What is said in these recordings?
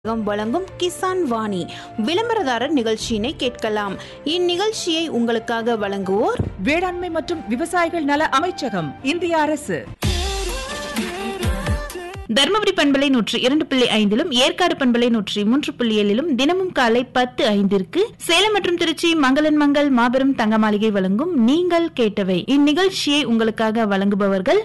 அமைச்சகம் வழங்கும் கிசான் வாணி விளம்பரதாரர் நிகழ்ச்சியினை கேட்கலாம் இந்நிகழ்ச்சியை உங்களுக்காக வழங்குவோர் வேளாண்மை மற்றும் விவசாயிகள் நல அமைச்சகம் இந்திய அரசு தருமபுரி பண்பலை நூற்றி இரண்டு புள்ளி ஐந்திலும் ஏற்காடு பண்பலை நூற்றி மூன்று புள்ளி ஏழிலும் தினமும் காலை பத்து ஐந்திற்கு சேலம் மற்றும் திருச்சி மங்களன் மங்கள் மாபெரும் தங்க மாளிகை வழங்கும் நீங்கள் கேட்டவை இந்நிகழ்ச்சியை உங்களுக்காக வழங்குபவர்கள்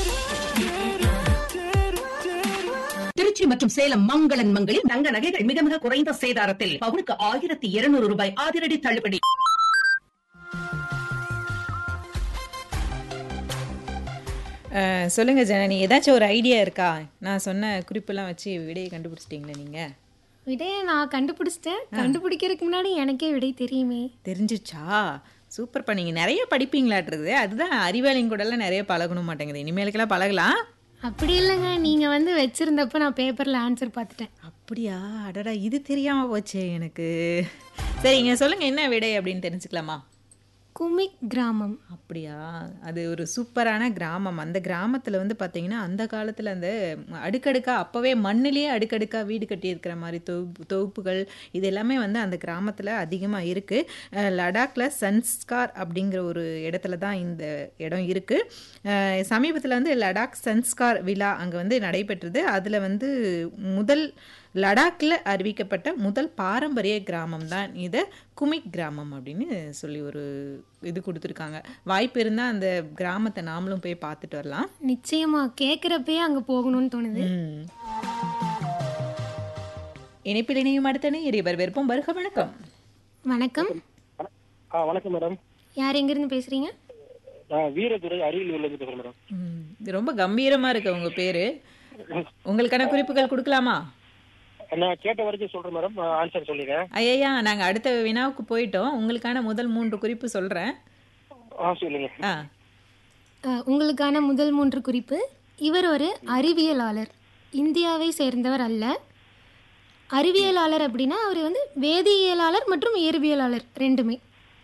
திருச்சி மற்றும் சேலம் மங்களன் மங்களில் தங்க நகைகள் மிக மிக குறைந்த சேதாரத்தில் பவுனுக்கு ஆயிரத்தி இருநூறு ரூபாய் அதிரடி தள்ளுபடி அஹ், சொல்லுங்க ஜனனி ஏதாச்சும் ஒரு ஐடியா இருக்கா நான் சொன்ன குறிப்பெல்லாம் வச்சு விடையை கண்டுபிடிச்சிட்டீங்களா நீங்க விடையை நான் கண்டுபிடிச்சிட்டேன் கண்டுபிடிக்கிறதுக்கு முன்னாடி எனக்கே விடை தெரியுமே தெரிஞ்சிச்சா சூப்பர்ப்பா நீங்கள் நிறைய படிப்பீங்களாட்டுருது அதுதான் அறிவாளிங்க கூடலாம் நிறைய பழகணும் மாட்டேங்குது இனிமேலுக்கெல்லாம் பழகலாம் அப்படி இல்லைங்க நீங்க வந்து வச்சிருந்தப்ப நான் பேப்பர்ல ஆன்சர் பார்த்துட்டேன் அப்படியா அடடா இது தெரியாம போச்சே எனக்கு சரிங்க சொல்லுங்க என்ன விடை அப்படின்னு தெரிஞ்சுக்கலாமா குமிக் கிராமம் அப்படியா அது ஒரு சூப்பரான கிராமம் அந்த கிராமத்தில் வந்து பார்த்தீங்கன்னா அந்த காலத்தில் அந்த அடுக்கடுக்கா அப்போவே மண்ணிலேயே அடுக்கடுக்கா வீடு கட்டியிருக்கிற மாதிரி தொகுப்பு தொகுப்புகள் இது எல்லாமே வந்து அந்த கிராமத்தில் அதிகமாக இருக்குது லடாக்ல சன்ஸ்கார் அப்படிங்கிற ஒரு இடத்துல தான் இந்த இடம் இருக்குது சமீபத்தில் வந்து லடாக் சன்ஸ்கார் விழா அங்கே வந்து நடைபெற்றது அதில் வந்து முதல் லடாக்ல அறிவிக்கப்பட்ட முதல் பாரம்பரிய கிராமம் தான் இதை குமிக் கிராமம் அப்படின்னு சொல்லி ஒரு இது கொடுத்துருக்காங்க வாய்ப்பு இருந்தால் அந்த கிராமத்தை நாமளும் போய் பார்த்துட்டு வரலாம் நிச்சயமா கேட்குறப்பயே அங்க போகணும்னு தோணுது ம். இணைப்பில் இணையும் அடுத்தனே இறைவர் வெறுப்போம் வருக வணக்கம் வணக்கம் ஆ வணக்கம் மேடம் யார் எங்கிருந்து பேசுறீங்க நான் வீரதுரை அரியலூர்லேருந்து பேசுகிறேன் மேடம் ம். இது ரொம்ப கம்பீரமா இருக்கு உங்க பேரு உங்களுக்கான குறிப்புகள் கொடுக்கலாமா நான் கேட்ட வரைக்கும் சொல்கிறேன் மேடம் ஆன்சர் சொல்லிடுறேன் ஐயா நாங்க அடுத்த வினாவுக்கு போயிட்டோம் உங்களுக்கான முதல் மூன்று குறிப்பு சொல்றேன் ஆ சொல்லுங்க ஆ அஹ், உங்களுக்கான முதல் மூன்று குறிப்பு இவர் ஒரு அறிவியலாளர் இந்தியாவை சேர்ந்தவர் அல்ல அறிவியலாளர் அப்படின்னா அவர் வந்து வேதியியலாளர் மற்றும் இயற்பியலாளர் ரெண்டுமே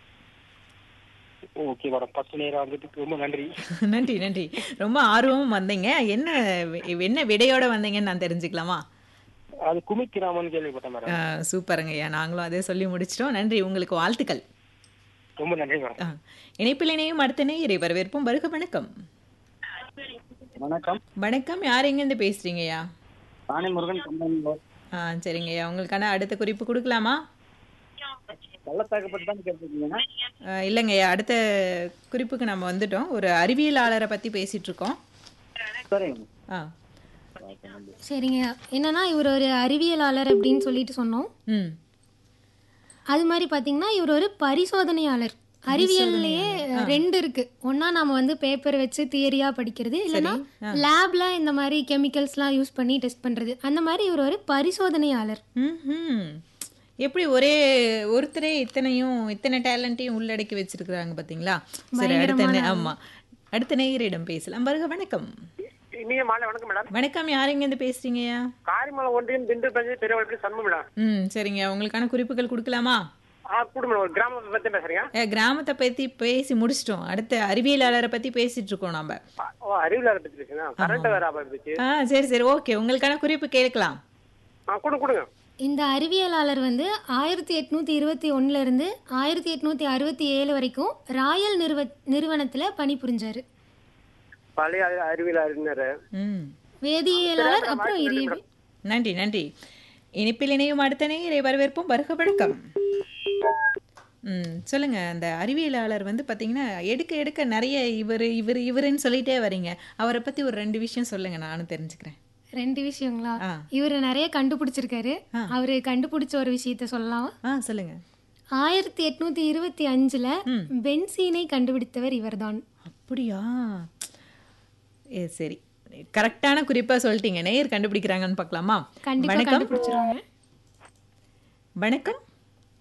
ஓகே மேடம் பத்து நேரம் வந்ததுக்கு ரொம்ப நன்றி நன்றி நன்றி ரொம்ப ஆர்வமும் வந்தீங்க என்ன வி- என்ன விடையோட வந்தீங்கன்னு நான் தெரிஞ்சுக்கலாமா அது குமிக் கிராமம்னு கேள்விப்பட்டேன் மேடம் ஆ, சூப்பருங்க ஐயா நாங்களும் அதே சொல்லி முடிச்சிட்டோம் நன்றி உங்களுக்கு வாழ்த்துக்கள் ரொம்ப நன்றி மேடம் ஆ, இணைப்பில் இணையும் அடுத்த நேயரை வரவேற்போம் வருக வணக்கம் வணக்கம் வணக்கம் யார் எங்கேருந்து பேசுறீங்க ஐயா ராணி முருகன் கம்பெனி ஆ சரிங்க ஐயா உங்களுக்கான அடுத்த குறிப்பு கொடுக்கலாமா பள்ளத்தாக்கப்பட்டு தான் கேட்டிருக்கீங்க ஆ, இல்லைங்க ஐயா அடுத்த குறிப்புக்கு நம்ம வந்துட்டோம் ஒரு அறிவியலாளரை பற்றி பேசிட்டு இருக்கோம் சரிங்க ஆ சரிங்க என்னன்னா இவர் ஒரு அறிவியலாளர் அப்படின்னு சொல்லிட்டு சொன்னோம் ம் அது மாதிரி பார்த்தீங்கன்னா இவர் ஒரு பரிசோதனையாளர் அறிவியல்லையே ரெண்டு இருக்கு ஒன்னா நாம வந்து பேப்பர் வச்சு தியரியா படிக்கிறது இல்லைன்னா லேப்ல இந்த மாதிரி கெமிக்கல்ஸ்லாம் யூஸ் பண்ணி டெஸ்ட் பண்றது அந்த மாதிரி இவர் ஒரு பரிசோதனையாளர் ம்ஹும். எப்படி ஒரே ஒருத்தரே இத்தனையும் இத்தனை டேலண்ட்டையும் உள்ளடக்கி வச்சிருக்கிறாங்க பாத்தீங்களா சரி அடுத்த நே- ஆமா அடுத்த நேயரிடம் பேசலாம் வருக வணக்கம் இனிய மாலை வணக்கம் மேடம் வணக்கம் யாருங்க இருந்து பேசுறீங்கய்யா காரிமலை ஒன்றியம் திண்டு பஞ்சு பெரிய வளர்ச்சி சண்முகம் மேடம் ம் சரிங்க உங்களுக்கான குறிப்புகள் கொடுக்கலாமா ஆ கூட மேடம் ஒரு கிராமத்தை பற்றி பேசுறீங்க ஏ, கிராமத்தை பத்தி பேசி முடிச்சிட்டோம் அடுத்த அறிவியலாளரை பத்தி பேசிட்டு இருக்கோம் நாம ஓ அறிவியலாளர் பற்றி பேசுங்க கரண்ட் வேற இருந்துச்சு ஆ சரி சரி ஓகே உங்களுக்கான குறிப்பு கேட்கலாம் ஆ கொடுங்க கொடுங்க இந்த அறிவியலாளர் வந்து ஆயிரத்தி எட்நூத்தி இருபத்தி ஒண்ணுல இருந்து ஆயிரத்தி எட்நூத்தி அறுபத்தி ஏழு வரைக்கும் ராயல் நிறுவ நிறுவனத்துல பணிபுரிஞ்சாரு பழைய அறிவியல் அறிஞர் ம் வேதியியலாளர் அப்புறம் இயற்பியல் நன்றி நன்றி இனிப்பில் இணையும் அடுத்த நேயரை வரவேற்போம் வருக வணக்கம் ம் சொல்லுங்க அந்த அறிவியலாளர் வந்து பார்த்தீங்கன்னா எடுக்க எடுக்க நிறைய இவர் இவர் இவருன்னு சொல்லிட்டே வரீங்க அவரை பத்தி ஒரு ரெண்டு விஷயம் சொல்லுங்க நானும் தெரிஞ்சுக்கிறேன் ரெண்டு விஷயங்களா ஆ. இவர் நிறைய கண்டுபிடிச்சிருக்காரு அவரு கண்டுபிடிச்ச ஒரு விஷயத்த சொல்லலாம் ஆ சொல்லுங்க ஆயிரத்தி எட்நூத்தி இருபத்தி அஞ்சுல பென்சீனை கண்டுபிடித்தவர் இவர்தான் அப்படியா ஏ சரி கரெக்டான குறிப்பா சொல்லிட்டீங்க நேயர் கண்டுபிடிக்கிறாங்கன்னு பார்க்கலாமா கண்டிப்பா வணக்கம் கண்டுபிடிச்சிருவாங்க வணக்கம்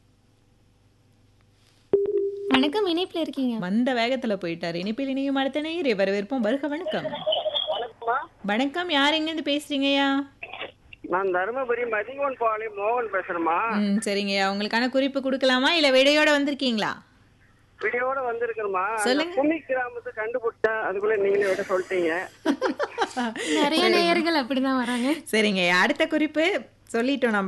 வணக்கம் இணைப்புல இருக்கீங்க வந்த வேகத்துல போயிட்டாரு இனிப்பில் இணையும் அடுத்த நேயரை வரவேற்போம் வருக வணக்கம் வணக்கம் யார் எங்கேருந்து பேசுறீங்கய்யா நான் தருமபுரி மதிகோன் பாளைய மோகன் பேசுறேம்மா ம் சரிங்கய்யா உங்களுக்கான குறிப்பு கொடுக்கலாமா இல்ல விடையோட வந்திருக்கீங்களா வீடியோட வந்திருக்கிறோமா சொல்லுங்க. குமி கிராமத்தை கண்டுபிடிச்சேன் அதுக்குள்ள நீங்களே விட சொல்லிட்டீங்க நிறைய நேயர்கள் அப்படிதான் வராங்க சரிங்க அடுத்த குறிப்பு சொல்லிட்டோம் நம்ம